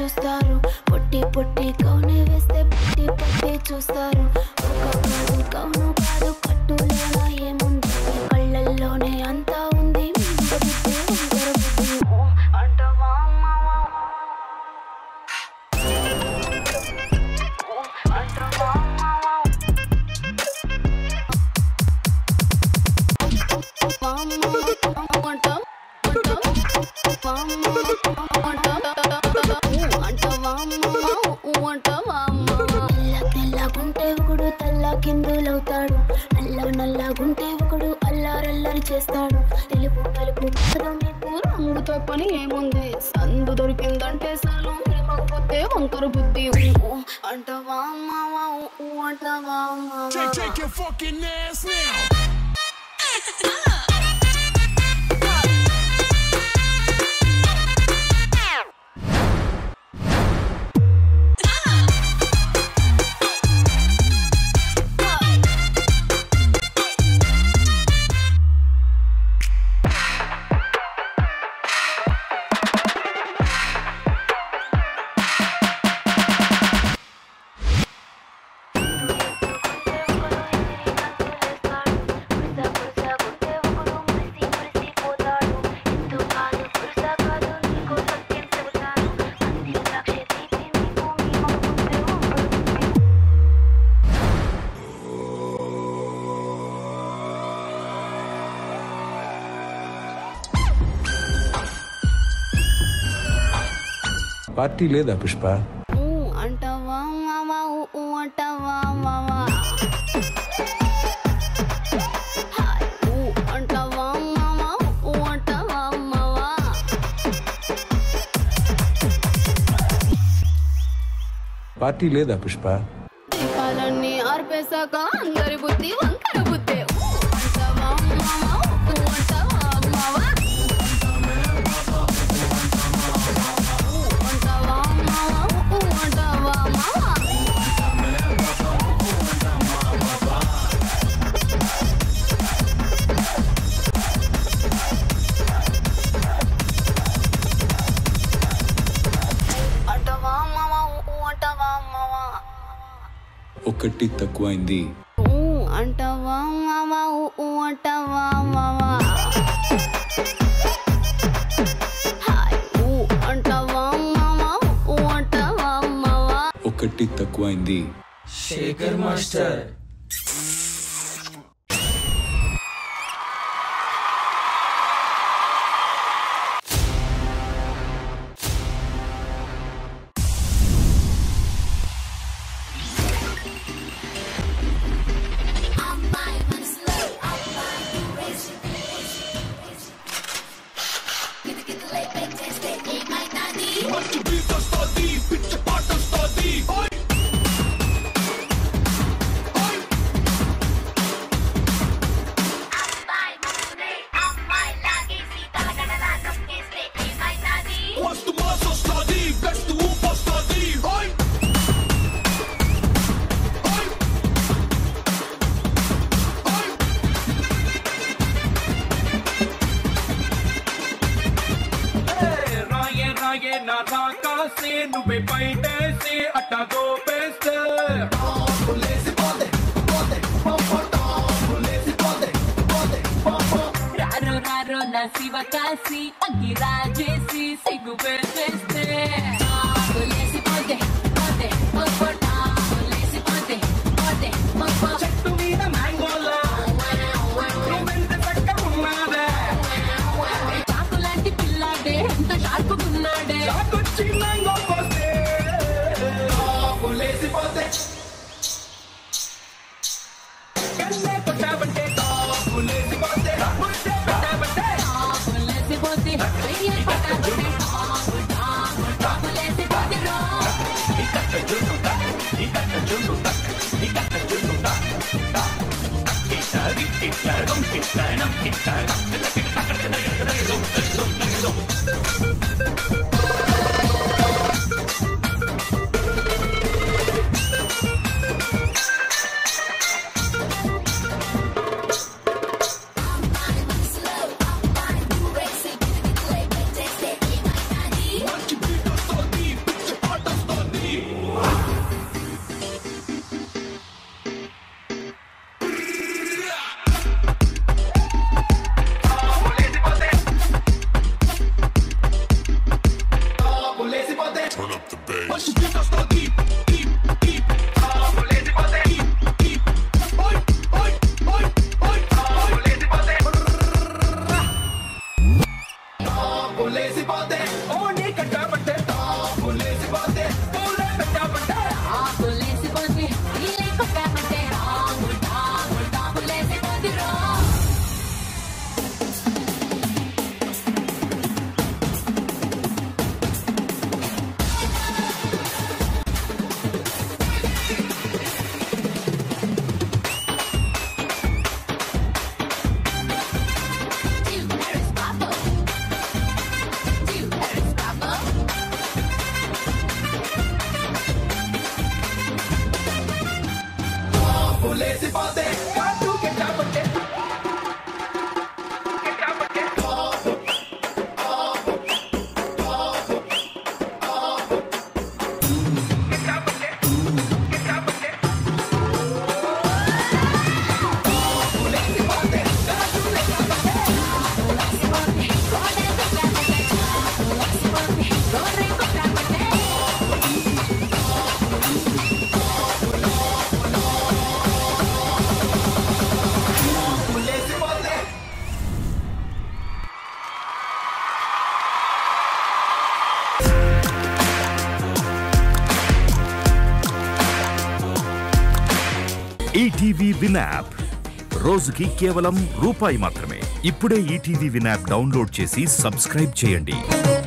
చూస్తారు పొట్టి పొట్టి కౌని వేస్తే పట్టి పట్టి చూస్తారు ఒక కాదు కౌను కాదు కట్టులోన ఏముంది ఈ కళ్ళల్లోనే అంతా ఉంది ముందు బుద్ధి వంకర బుద్ధి ఓ అంటావా మావా ఓ అంటావా మావా తెల్లగుంటే ఒకడు తెల్ల కిందులవుతాడు నల్ల నల్లగుంటే ఒకడు అల్లారల్లరి చేస్తాడు తెలుపు తెలుపు కాదు నీకు రంగుతో పని ఏముంది సందు దొరికిందంటే సాలు ఏమకపోతే వంకర బుద్ధి ఊ అంటావా మావా ఊ అంటావా మావా Take, take your fucking ass now. Party లేదా పుష్ప ఊ అంటావా మావా ఊ అంటావా మావా హాయ్ ఊ అంటావా మావా ఊ అంటావా మావా పార్టీ లేదా పుష్ప దీపాలన్నీ ఆర్పేశాక అందరి బుద్ధి వంకర బుద్ధి ఊ అంటావా మావా ఊ అంటావా మావా ఊ అంటావా మావా ఊ అంటావా మావా అంటావా మావా ఊ అంటావా మావా ఒకటి తక్కువైంది ఊ అంటావా మావా ఊ అంటావా మావా హాయ్ ఊ అంటావా మావా ఊ అంటావా మావా ఒకటి తక్కువైంది శేఖర్ మాస్టర్ మస్తు మాస్ వస్తుంది బెస్ట్ ఊపు వస్తుంది హోయ్ హోయ్ హోయ్ రాయే రాయే నా రాకాసే నువ్వే పైటేసి అట్టగో బెస్ట్ రారో రారో నా శివ కాసి అగ్గి రాజేసి సిగ్గు పెట్టేస్తే లేసిపోతే పోతే పోతా లేసిపోతే పోతే పోతే చెట్టు మీద మ్యాంగోలా నువ్వెంత చక్క ఉన్నావే చాకు లాంటి పిల్లాడే ఎంత షార్పుకున్నాడే నాకొచ్చి మ్యాంగో పోస్తే లేసిపోతే కన్నే కొట్టావంటే టాపు లేసిపోతే ముద్దే పెట్టావంటే లేసిపోతే వెయ్యి పట్టాబట్టే టాపు టాపు టాపు లేసిపోతే రో Hey, ఈటీవీ విన్ యాప్ రోజుకి కేవలం రూపాయి మాత్రమే ఇప్పుడే ఈటీవీ విన్ యాప్ డౌన్లోడ్ చేసి సబ్స్క్రైబ్ చేయండి